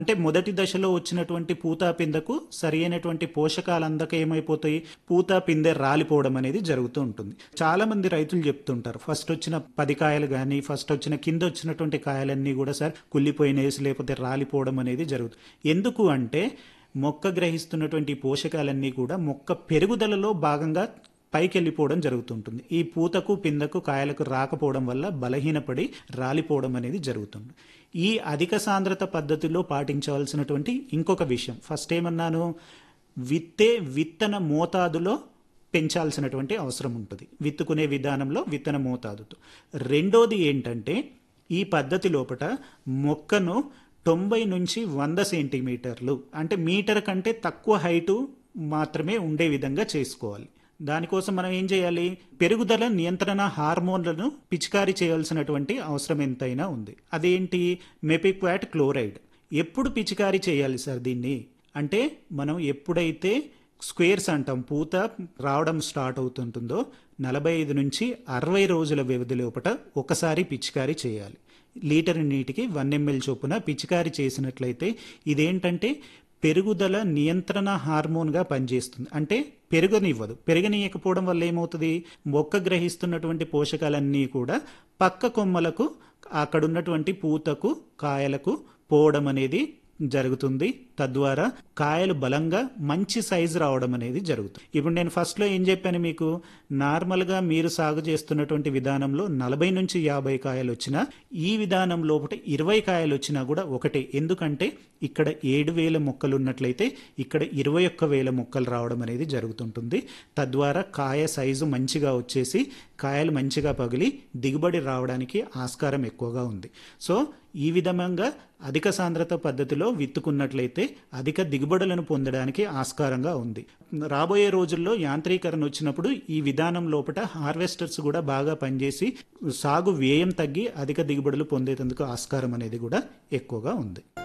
అంటే మొదటి దశలో వచ్చినటువంటి పూత పిందకు సరి అయినటువంటి పోషకాలు అందక ఏమైపోతాయి పూత పిందె రాలిపోవడం అనేది జరుగుతూ ఉంటుంది చాలా మంది రైతులు చెప్తుంటారు ఫస్ట్ వచ్చిన పది కాయలు కానీ ఫస్ట్ వచ్చిన కింద వచ్చినటువంటి కాయలన్నీ కూడా సార్ కుళ్ళిపోయినేసి లేకపోతే రాలిపోవడం అనేది జరుగుతుంది ఎందుకు అంటే మొక్క గ్రహిస్తున్నటువంటి పోషకాలన్నీ కూడా మొక్క పెరుగుదలలో భాగంగా పైకి వెళ్ళిపోవడం జరుగుతుంటుంది ఈ పూతకు పిందకు కాయలకు రాకపోవడం వల్ల బలహీనపడి రాలిపోవడం అనేది జరుగుతుంది ఈ అధిక సాంద్రత పద్ధతిలో పాటించవలసినటువంటి ఇంకొక విషయం ఫస్ట్ ఏమన్నాను విత్తే విత్తన మోతాదులో పెంచాల్సినటువంటి అవసరం ఉంటుంది విత్తుకునే విధానంలో విత్తన మోతాదుతో రెండోది ఏంటంటే ఈ పద్ధతి లోపట మొక్కను తొంభై నుంచి వంద సెంటీమీటర్లు అంటే మీటర్ కంటే తక్కువ హైటు మాత్రమే ఉండే విధంగా చేసుకోవాలి దానికోసం మనం ఏం చేయాలి పెరుగుదల నియంత్రణ హార్మోన్లను పిచికారీ చేయాల్సినటువంటి అవసరం ఎంతైనా ఉంది అదేంటి మెపిక్వాట్ క్లోరైడ్ ఎప్పుడు పిచికారీ చేయాలి సార్ దీన్ని అంటే మనం ఎప్పుడైతే స్క్వేర్స్ అంటాం పూత రావడం స్టార్ట్ అవుతుంటుందో నలభై ఐదు నుంచి అరవై రోజుల వ్యవధి లోపల ఒకసారి పిచికారీ చేయాలి లీటర్ నీటికి వన్ ఎంఎల్ చొప్పున పిచికారీ చేసినట్లయితే ఇదేంటంటే పెరుగుదల నియంత్రణ హార్మోన్గా పనిచేస్తుంది అంటే పెరగనివ్వదు పెరగనీయకపోవడం వల్ల ఏమవుతుంది మొక్క గ్రహిస్తున్నటువంటి పోషకాలన్నీ కూడా పక్క కొమ్మలకు అక్కడ ఉన్నటువంటి పూతకు కాయలకు పోవడం అనేది జరుగుతుంది తద్వారా కాయలు బలంగా మంచి సైజు రావడం అనేది జరుగుతుంది ఇప్పుడు నేను ఫస్ట్లో ఏం చెప్పాను మీకు నార్మల్గా మీరు సాగు చేస్తున్నటువంటి విధానంలో నలభై నుంచి యాభై కాయలు వచ్చినా ఈ విధానం లోపల ఇరవై కాయలు వచ్చినా కూడా ఒకటే ఎందుకంటే ఇక్కడ ఏడు వేల మొక్కలు ఉన్నట్లయితే ఇక్కడ ఇరవై ఒక్క వేల మొక్కలు రావడం అనేది జరుగుతుంటుంది తద్వారా కాయ సైజు మంచిగా వచ్చేసి కాయలు మంచిగా పగిలి దిగుబడి రావడానికి ఆస్కారం ఎక్కువగా ఉంది సో ఈ విధంగా అధిక సాంద్రత పద్ధతిలో విత్తుకున్నట్లయితే అధిక దిగుబడులను పొందడానికి ఆస్కారంగా ఉంది రాబోయే రోజుల్లో యాంత్రీకరణ వచ్చినప్పుడు ఈ విధానం లోపల హార్వెస్టర్స్ కూడా బాగా పనిచేసి సాగు వ్యయం తగ్గి అధిక దిగుబడులు పొందేందుకు ఆస్కారం అనేది కూడా ఎక్కువగా ఉంది